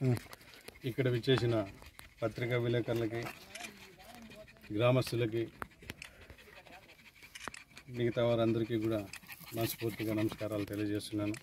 ఇక్కడ విచ్చేసిన పత్రికా విలేకరులకి గ్రామస్తులకి మిగతా వారందరికీ కూడా మనస్ఫూర్తిగా నమస్కారాలు తెలియజేస్తున్నాను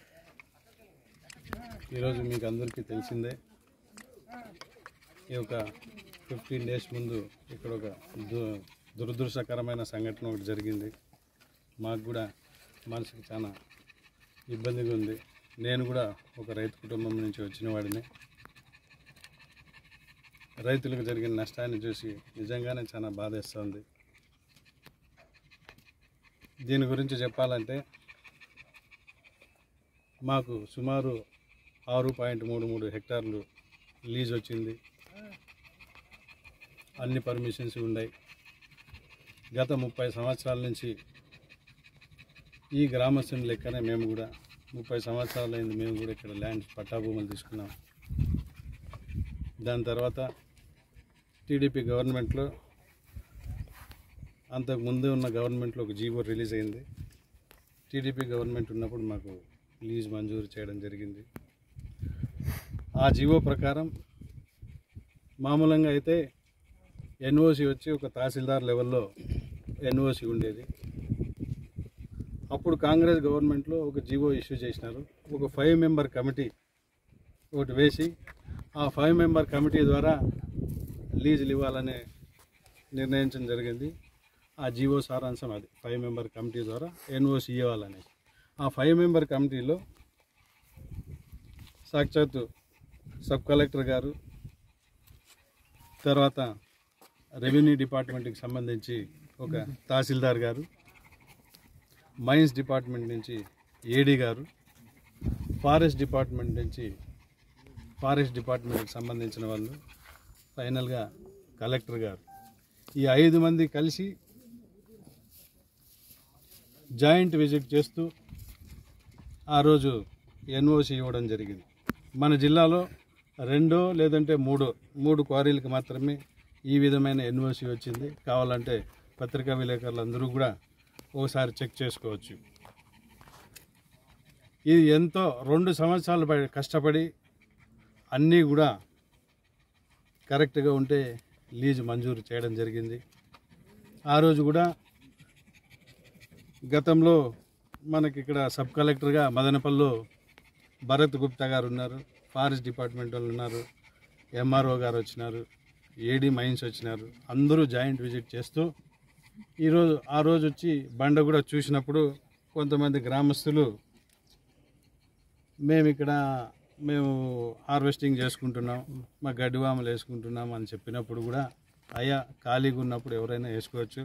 ఈరోజు మీకు అందరికీ తెలిసిందే ఈ యొక్క ఫిఫ్టీన్ డేస్ ముందు ఇక్కడ ఒక దు దురదృష్టకరమైన సంఘటన ఒకటి జరిగింది మాకు కూడా మనసుకి చాలా ఇబ్బందిగా ఉంది నేను కూడా ఒక రైతు కుటుంబం నుంచి వచ్చిన వాడిని రైతులకు జరిగిన నష్టాన్ని చూసి నిజంగానే చాలా బాధేస్తుంది దీని గురించి చెప్పాలంటే మాకు సుమారు ఆరు పాయింట్ మూడు మూడు హెక్టార్లు లీజ్ వచ్చింది అన్ని పర్మిషన్స్ ఉన్నాయి గత ముప్పై సంవత్సరాల నుంచి ఈ గ్రామస్తుని లెక్కనే మేము కూడా ముప్పై సంవత్సరాలైంది మేము కూడా ఇక్కడ ల్యాండ్ పట్టాభూములు తీసుకున్నాం దాని తర్వాత టీడీపీ గవర్నమెంట్లో అంతకు ముందు ఉన్న గవర్నమెంట్లో ఒక జీవో రిలీజ్ అయింది టీడీపీ గవర్నమెంట్ ఉన్నప్పుడు మాకు లీజ్ మంజూరు చేయడం జరిగింది ఆ జీవో ప్రకారం మామూలుగా అయితే ఎన్ఓసి వచ్చి ఒక తహసీల్దార్ లెవెల్లో ఎన్ఓసి ఉండేది అప్పుడు కాంగ్రెస్ గవర్నమెంట్లో ఒక జీవో ఇష్యూ చేసినారు ఒక ఫైవ్ మెంబర్ కమిటీ ఒకటి వేసి ఆ ఫైవ్ మెంబర్ కమిటీ ద్వారా లీజులు ఇవ్వాలని నిర్ణయించడం జరిగింది ఆ జీవో సారాంశం అది ఫైవ్ మెంబర్ కమిటీ ద్వారా ఎన్ఓసి ఇవ్వాలని ఆ ఫైవ్ మెంబర్ కమిటీలో సాక్షాత్తు సబ్ కలెక్టర్ గారు తర్వాత రెవెన్యూ డిపార్ట్మెంట్కి సంబంధించి ఒక తహసీల్దార్ గారు మైన్స్ డిపార్ట్మెంట్ నుంచి ఏడీ గారు ఫారెస్ట్ డిపార్ట్మెంట్ నుంచి ఫారెస్ట్ డిపార్ట్మెంట్కి సంబంధించిన వాళ్ళు ఫైనల్గా కలెక్టర్ గారు ఈ ఐదు మంది కలిసి జాయింట్ విజిట్ చేస్తూ ఆ రోజు ఎన్ఓసి ఇవ్వడం జరిగింది మన జిల్లాలో రెండో లేదంటే మూడో మూడు క్వారీలకు మాత్రమే ఈ విధమైన ఎన్ఓసి వచ్చింది కావాలంటే పత్రికా విలేకరులు అందరూ కూడా ఒకసారి చెక్ చేసుకోవచ్చు ఇది ఎంతో రెండు సంవత్సరాలు పడి- కష్టపడి అన్నీ కూడా కరెక్ట్గా ఉంటే లీజు మంజూరు చేయడం జరిగింది ఆ రోజు కూడా గతంలో మనకి ఇక్కడ సబ్ కలెక్టర్గా మదనపల్లిలో భరత్ గుప్తా గారు ఉన్నారు ఫారెస్ట్ డిపార్ట్మెంట్ వాళ్ళు ఉన్నారు ఎంఆర్ఓ గారు వచ్చినారు ఏడీ మైన్స్ వచ్చినారు అందరూ జాయింట్ విజిట్ చేస్తూ ఈరోజు ఆ రోజు వచ్చి బండ కూడా చూసినప్పుడు కొంతమంది గ్రామస్తులు మేము ఇక్కడ మేము హార్వెస్టింగ్ చేసుకుంటున్నాం మా గడ్డివాములు వేసుకుంటున్నాం అని చెప్పినప్పుడు కూడా అయ్యా ఖాళీగా ఉన్నప్పుడు ఎవరైనా వేసుకోవచ్చు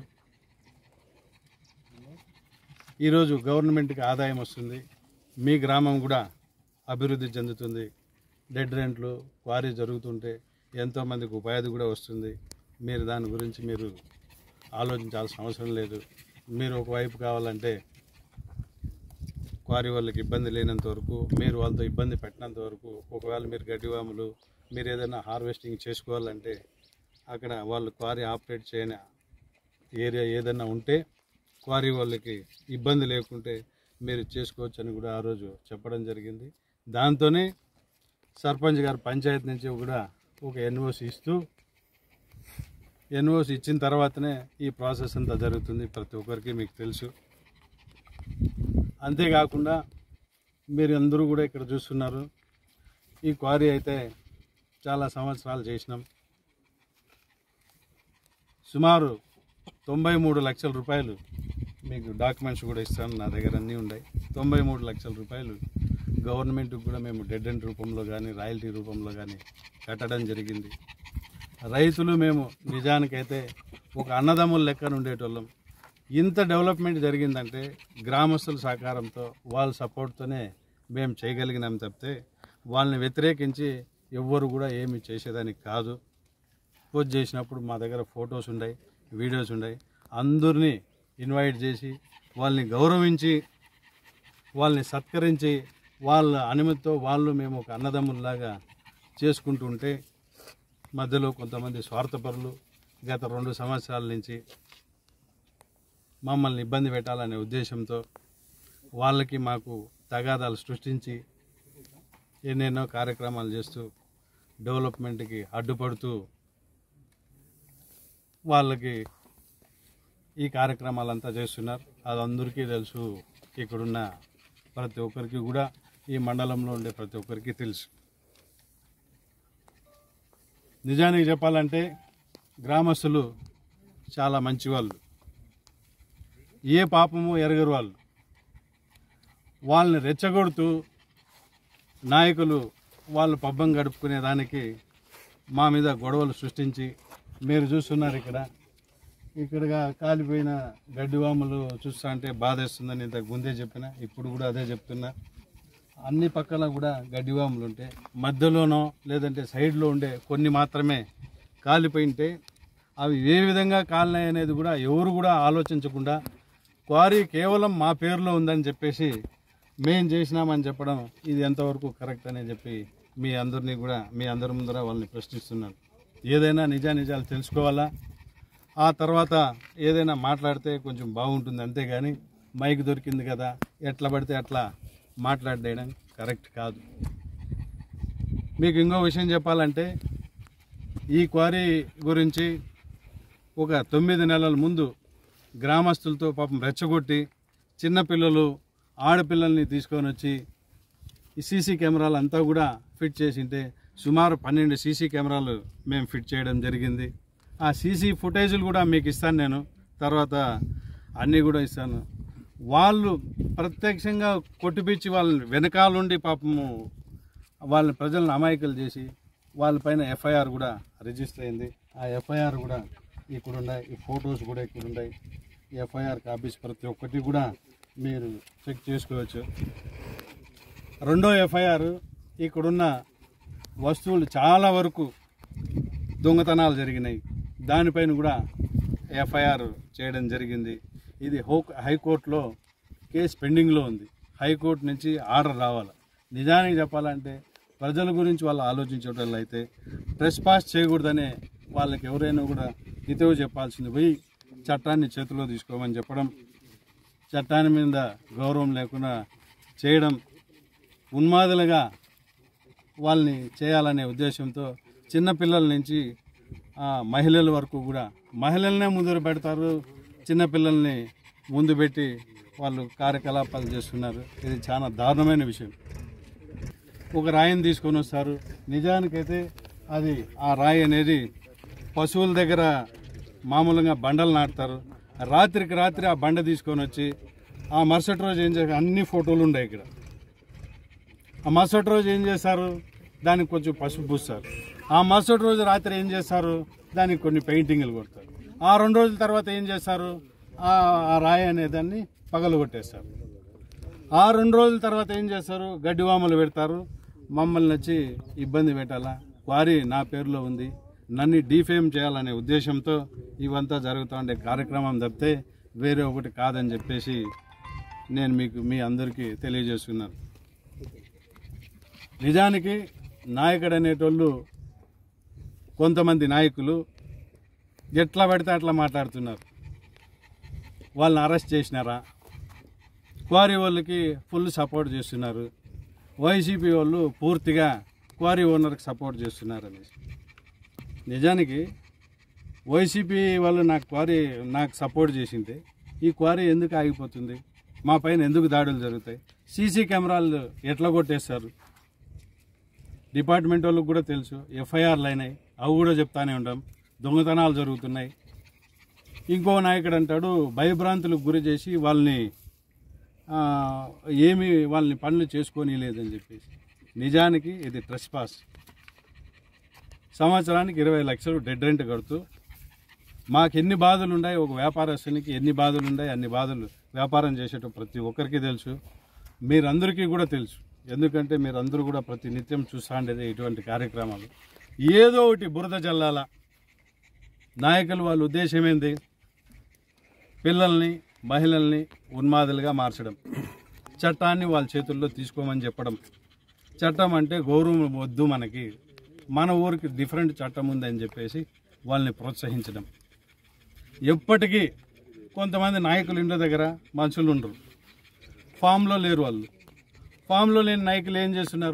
ఈరోజు గవర్నమెంట్కి ఆదాయం వస్తుంది మీ గ్రామం కూడా అభివృద్ధి చెందుతుంది డెడ్ రెంట్లు క్వారీ జరుగుతుంటే ఎంతోమందికి ఉపాధి కూడా వస్తుంది మీరు దాని గురించి మీరు ఆలోచించాల్సిన అవసరం లేదు మీరు ఒకవైపు కావాలంటే క్వారీ వాళ్ళకి ఇబ్బంది లేనంత వరకు మీరు వాళ్ళతో ఇబ్బంది పెట్టినంత వరకు ఒకవేళ మీరు గడ్డివాములు మీరు ఏదైనా హార్వెస్టింగ్ చేసుకోవాలంటే అక్కడ వాళ్ళు క్వారీ ఆపరేట్ చేయని ఏరియా ఏదైనా ఉంటే క్వారీ వాళ్ళకి ఇబ్బంది లేకుంటే మీరు చేసుకోవచ్చు అని కూడా ఆ రోజు చెప్పడం జరిగింది దాంతోనే సర్పంచ్ గారు పంచాయతీ నుంచి కూడా ఒక ఎన్ఓసి ఇస్తూ ఎన్ఓసి ఇచ్చిన తర్వాతనే ఈ ప్రాసెస్ అంతా జరుగుతుంది ప్రతి ఒక్కరికి మీకు తెలుసు అంతేకాకుండా మీరు అందరూ కూడా ఇక్కడ చూస్తున్నారు ఈ క్వారీ అయితే చాలా సంవత్సరాలు చేసినాం సుమారు తొంభై మూడు లక్షల రూపాయలు మీకు డాక్యుమెంట్స్ కూడా ఇస్తాను నా దగ్గర అన్నీ ఉన్నాయి తొంభై మూడు లక్షల రూపాయలు గవర్నమెంట్కి కూడా మేము డెడ్ ఎండ్ రూపంలో కానీ రాయల్టీ రూపంలో కానీ కట్టడం జరిగింది రైతులు మేము నిజానికైతే ఒక అన్నదమ్ముల లెక్కన ఉండేటోళ్ళం ఇంత డెవలప్మెంట్ జరిగిందంటే గ్రామస్తుల సహకారంతో వాళ్ళ సపోర్ట్తోనే మేము చేయగలిగినాం తప్పితే వాళ్ళని వ్యతిరేకించి ఎవ్వరు కూడా ఏమి చేసేదానికి కాదు పోస్ట్ చేసినప్పుడు మా దగ్గర ఫొటోస్ ఉన్నాయి వీడియోస్ ఉన్నాయి అందరినీ ఇన్వైట్ చేసి వాళ్ళని గౌరవించి వాళ్ళని సత్కరించి వాళ్ళ అనుమతితో వాళ్ళు మేము ఒక అన్నదమ్ముల్లాగా చేసుకుంటుంటే మధ్యలో కొంతమంది స్వార్థపరులు గత రెండు సంవత్సరాల నుంచి మమ్మల్ని ఇబ్బంది పెట్టాలనే ఉద్దేశంతో వాళ్ళకి మాకు తగాదాలు సృష్టించి ఎన్నెన్నో కార్యక్రమాలు చేస్తూ డెవలప్మెంట్కి అడ్డుపడుతూ వాళ్ళకి ఈ కార్యక్రమాలంతా చేస్తున్నారు అది అందరికీ తెలుసు ఇక్కడున్న ప్రతి ఒక్కరికి కూడా ఈ మండలంలో ఉండే ప్రతి ఒక్కరికి తెలుసు నిజానికి చెప్పాలంటే గ్రామస్తులు చాలా మంచివాళ్ళు ఏ పాపము ఎరగరు వాళ్ళు వాళ్ళని రెచ్చగొడుతూ నాయకులు వాళ్ళు పబ్బం గడుపుకునే దానికి మా మీద గొడవలు సృష్టించి మీరు చూస్తున్నారు ఇక్కడ ఇక్కడగా కాలిపోయిన గడ్డివాములు చూస్తా అంటే బాధేస్తుందని ఇంతకు ముందే చెప్పిన ఇప్పుడు కూడా అదే చెప్తున్నా అన్ని పక్కల కూడా గడ్డివాములు ఉంటాయి మధ్యలోనో లేదంటే సైడ్లో ఉండే కొన్ని మాత్రమే కాలిపోయింటే అవి ఏ విధంగా కాలినాయి అనేది కూడా ఎవరు కూడా ఆలోచించకుండా క్వారీ కేవలం మా పేరులో ఉందని చెప్పేసి మేం చేసినామని చెప్పడం ఇది ఎంతవరకు కరెక్ట్ అని చెప్పి మీ అందరినీ కూడా మీ అందరి ముందర వాళ్ళని ప్రశ్నిస్తున్నాను ఏదైనా నిజానిజాలు తెలుసుకోవాలా ఆ తర్వాత ఏదైనా మాట్లాడితే కొంచెం బాగుంటుంది అంతేగాని మైక్ దొరికింది కదా ఎట్లా పడితే అట్లా మాట్లాడేయడం కరెక్ట్ కాదు మీకు ఇంకో విషయం చెప్పాలంటే ఈ క్వారీ గురించి ఒక తొమ్మిది నెలల ముందు గ్రామస్తులతో పాపం రెచ్చగొట్టి చిన్నపిల్లలు ఆడపిల్లల్ని తీసుకొని వచ్చి ఈ సీసీ కెమెరాలు అంతా కూడా ఫిట్ చేసింటే సుమారు పన్నెండు సీసీ కెమెరాలు మేము ఫిట్ చేయడం జరిగింది ఆ సీసీ ఫుటేజీలు కూడా మీకు ఇస్తాను నేను తర్వాత అన్నీ కూడా ఇస్తాను వాళ్ళు ప్రత్యక్షంగా కొట్టిపిచ్చి వాళ్ళని వెనకాలండి పాపము వాళ్ళ ప్రజలను అమాయకులు చేసి వాళ్ళపైన ఎఫ్ఐఆర్ కూడా రిజిస్టర్ అయింది ఆ ఎఫ్ఐఆర్ కూడా ఇక్కడ ఉన్నాయి ఈ ఫొటోస్ కూడా ఇక్కడ ఉన్నాయి ఈ ఎఫ్ఐఆర్ కాపీస్ ప్రతి ఒక్కటి కూడా మీరు చెక్ చేసుకోవచ్చు రెండో ఎఫ్ఐఆర్ ఇక్కడున్న వస్తువులు చాలా వరకు దొంగతనాలు జరిగినాయి దానిపైన కూడా ఎఫ్ఐఆర్ చేయడం జరిగింది ఇది హో హైకోర్టులో కేసు పెండింగ్లో ఉంది హైకోర్టు నుంచి ఆర్డర్ రావాలి నిజానికి చెప్పాలంటే ప్రజల గురించి వాళ్ళు ఆలోచించడం అయితే ప్రెస్ పాస్ చేయకూడదనే వాళ్ళకి ఎవరైనా కూడా హితవు చెప్పాల్సింది పోయి చట్టాన్ని చేతిలో తీసుకోమని చెప్పడం చట్టాన్ని మీద గౌరవం లేకుండా చేయడం ఉన్మాదులుగా వాళ్ళని చేయాలనే ఉద్దేశంతో చిన్నపిల్లల నుంచి ఆ, మహిళల వరకు కూడా మహిళలనే ముందు పెడతారు చిన్నపిల్లల్ని ముందు పెట్టి వాళ్ళు కార్యకలాపాలు చేస్తున్నారు ఇది చాలా దారుణమైన విషయం ఒక రాయిని తీసుకొని వస్తారు నిజానికైతే అది ఆ రాయి అనేది పశువుల దగ్గర మామూలుగా బండలు నాటుతారు రాత్రికి రాత్రి ఆ బండ తీసుకొని వచ్చి ఆ మరుసటి రోజు ఏం చేస్తారు అన్ని ఫోటోలు ఉన్నాయి ఇక్కడ ఆ మరుసటి రోజు ఏం చేస్తారు దానికి కొంచెం పసుపు పూస్తారు ఆ మరుసటి రోజు రాత్రి ఏం చేస్తారు దానికి కొన్ని పెయింటింగ్లు కొడతారు ఆ రెండు రోజుల తర్వాత ఏం చేస్తారు ఆ ఆ రాయి అనే దాన్ని పగలు కొట్టేస్తారు ఆ రెండు రోజుల తర్వాత ఏం చేస్తారు గడ్డివాములు పెడతారు మమ్మల్ని వచ్చి ఇబ్బంది పెట్టాలా క్వారీ నా పేరులో ఉంది నన్ను డీఫేమ్ చేయాలనే ఉద్దేశంతో ఇవంతా జరుగుతూ ఉండే కార్యక్రమం తప్పితే వేరే ఒకటి కాదని చెప్పేసి నేను మీకు మీ అందరికీ తెలియజేస్తున్నాను నిజానికి నాయకుడు అనేటోళ్ళు కొంతమంది నాయకులు ఎట్లా పడితే అట్లా మాట్లాడుతున్నారు వాళ్ళని అరెస్ట్ చేసినారా క్వారీ వాళ్ళకి ఫుల్ సపోర్ట్ చేస్తున్నారు వైసీపీ వాళ్ళు పూర్తిగా క్వారీ ఓనర్కి సపోర్ట్ చేస్తున్నారు అనేసి నిజానికి వైసీపీ వాళ్ళు నాకు క్వారీ నాకు సపోర్ట్ చేసింటే ఈ క్వారీ ఎందుకు ఆగిపోతుంది మా పైన ఎందుకు దాడులు జరుగుతాయి సీసీ కెమెరాలు ఎట్లా కొట్టేస్తారు డిపార్ట్మెంట్ వాళ్ళకి కూడా తెలుసు ఎఫ్ఐఆర్లు అయినాయి అవి కూడా చెప్తానే ఉంటాం దొంగతనాలు జరుగుతున్నాయి ఇంకో నాయకుడు అంటాడు భయభ్రాంతులకు గురి చేసి వాళ్ళని ఆ, ఏమి వాళ్ళని పనులు చేసుకొని లేదని చెప్పేసి నిజానికి ఇది ట్రెస్ పాస్ సంవత్సరానికి ఇరవై లక్షలు డెడ్ రెంట్ కడుతూ మాకు ఎన్ని బాధలు ఉన్నాయి ఒక వ్యాపారస్తునికి ఎన్ని బాధలు ఉన్నాయి అన్ని బాధలు వ్యాపారం చేసేట ప్రతి ఒక్కరికి తెలుసు మీరందరికీ కూడా తెలుసు ఎందుకంటే మీరందరూ కూడా ప్రతి నిత్యం చూస్తూ ఉండేది ఇటువంటి కార్యక్రమాలు ఏదో ఒకటి బురద జల్లాల నాయకులు వాళ్ళ ఉద్దేశం ఏంది పిల్లల్ని మహిళల్ని ఉన్మాదులుగా మార్చడం చట్టాన్ని వాళ్ళ చేతుల్లో తీసుకోమని చెప్పడం చట్టం అంటే గౌరవం వద్దు మనకి మన ఊరికి డిఫరెంట్ చట్టం ఉందని చెప్పేసి వాళ్ళని ప్రోత్సహించడం ఎప్పటికీ కొంతమంది నాయకులు ఇంటి దగ్గర మనుషులు ఉండరు ఫామ్లో లేరు వాళ్ళు ఫామ్లో లేని నాయకులు ఏం చేస్తున్నారు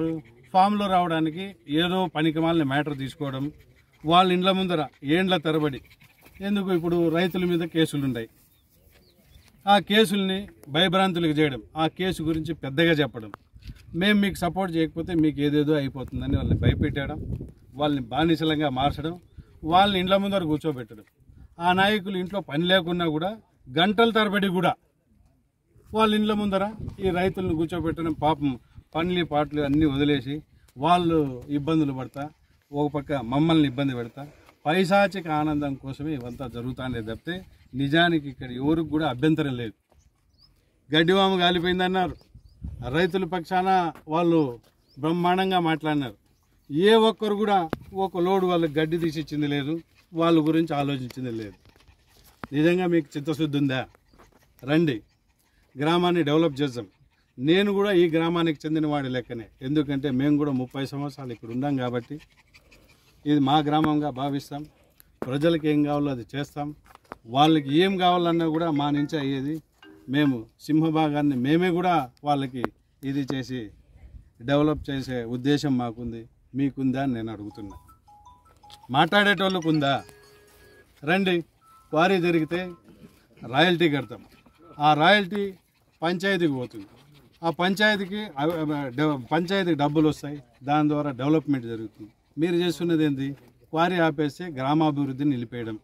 ఫామ్లో రావడానికి ఏదో పనికిమాలిన మ్యాటర్ తీసుకోవడం వాళ్ళ ఇండ్ల ముందర ఏండ్ల తరబడి ఎందుకు ఇప్పుడు రైతుల మీద కేసులు ఉన్నాయి ఆ కేసుల్ని భయభ్రాంతులకు చేయడం ఆ కేసు గురించి పెద్దగా చెప్పడం మేము మీకు సపోర్ట్ చేయకపోతే మీకు ఏదేదో అయిపోతుందని వాళ్ళని భయపెట్టడం వాళ్ళని బానిసలంగా మార్చడం వాళ్ళని ఇండ్ల ముందర కూర్చోబెట్టడం ఆ నాయకులు ఇంట్లో పని లేకున్నా కూడా గంటల తరబడి కూడా వాళ్ళ ఇండ్ల ముందర ఈ రైతులను కూర్చోబెట్టడం పాపం పనులు పాటలు అన్నీ వదిలేసి వాళ్ళు ఇబ్బందులు పడతా ఒక పక్క మమ్మల్ని ఇబ్బంది పెడతా పైశాచిక ఆనందం కోసమే ఇవంతా జరుగుతానే తప్పితే నిజానికి ఇక్కడ ఎవరికి కూడా అభ్యంతరం లేదు గడ్డివాము కాలిపోయిందన్నారు రైతుల పక్షాన వాళ్ళు బ్రహ్మాండంగా మాట్లాడినారు ఏ ఒక్కరు కూడా ఒక లోడు వాళ్ళకి గడ్డి తీసి ఇచ్చింది లేదు వాళ్ళ గురించి ఆలోచించింది లేదు నిజంగా మీకు చిత్తశుద్ధి ఉందా రండి గ్రామాన్ని డెవలప్ చేద్దాం నేను కూడా ఈ గ్రామానికి చెందిన వాడి లెక్కనే ఎందుకంటే మేము కూడా ముప్పై సంవత్సరాలు ఇక్కడ ఉన్నాం కాబట్టి ఇది మా గ్రామంగా భావిస్తాం ప్రజలకు ఏం కావాలో అది చేస్తాం వాళ్ళకి ఏం కావాలన్నా కూడా మా నుంచి అయ్యేది మేము సింహభాగాన్ని మేమే కూడా వాళ్ళకి ఇది చేసి డెవలప్ చేసే ఉద్దేశం మాకుంది మీకుందా అని నేను అడుగుతున్నా మాట్లాడేటోళ్ళకు ఉందా రండి క్వారీ జరిగితే రాయల్టీ కడతాం ఆ రాయల్టీ పంచాయతీకి పోతుంది ఆ పంచాయతీకి అవ- అవ- డెవ- పంచాయతీకి డబ్బులు వస్తాయి దాని ద్వారా డెవలప్మెంట్ జరుగుతుంది మీరు చేస్తున్నది ఏంటి క్వారీ ఆపేస్తే గ్రామాభివృద్ధిని నిలిపేయడం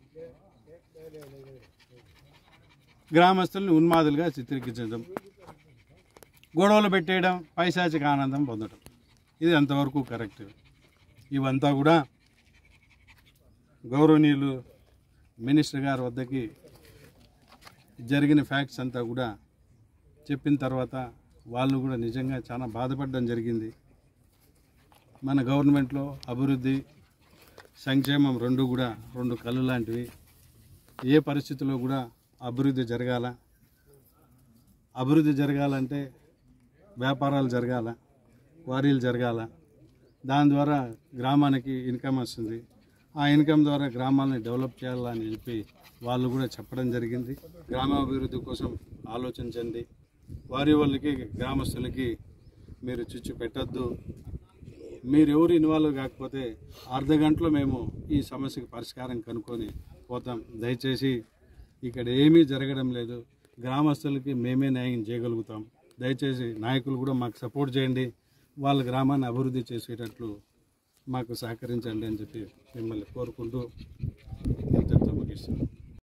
గ్రామస్తుల్ని ఉన్మాదులుగా చిత్రీకరించడం గొడవలు పెట్టేయడం పైశాచిక ఆనందం పొందడం ఇది అంతవరకు కరెక్ట్ ఇవంతా కూడా గౌరవనీయులు మినిస్టర్ గారి వద్దకి జరిగిన ఫ్యాక్ట్స్ అంతా కూడా చెప్పిన తర్వాత వాళ్ళు కూడా నిజంగా చాలా బాధపడడం జరిగింది మన గవర్నమెంట్లో అభివృద్ధి సంక్షేమం రెండు కూడా రెండు కళ్ళు లాంటివి ఏ పరిస్థితిలో కూడా అభివృద్ధి జరగాల అభివృద్ధి జరగాలంటే వ్యాపారాలు జరగాల క్వారీలు జరగాల దాని ద్వారా గ్రామానికి ఇన్కమ్ వస్తుంది ఆ ఇన్కమ్ ద్వారా గ్రామాలని డెవలప్ చేయాలని చెప్పి వాళ్ళు కూడా చెప్పడం జరిగింది గ్రామాభివృద్ధి కోసం ఆలోచించండి వారి వాళ్ళకి గ్రామస్తులకి మీరు చిచ్చు పెట్టద్దు మీరు ఎవరు ఇన్వాల్వ్ కాకపోతే అర్ధ గంటలో మేము ఈ సమస్యకి పరిష్కారం కనుక్కొని పోతాం దయచేసి ఇక్కడ ఏమీ జరగడం లేదు గ్రామస్తులకి మేమే న్యాయం చేయగలుగుతాం దయచేసి నాయకులు కూడా మాకు సపోర్ట్ చేయండి వాళ్ళ గ్రామాన్ని అభివృద్ధి చేసేటట్లు మాకు సహకరించండి అని చెప్పి మిమ్మల్ని కోరుకుంటూ ఇంతటితో ముగిస్తున్నాం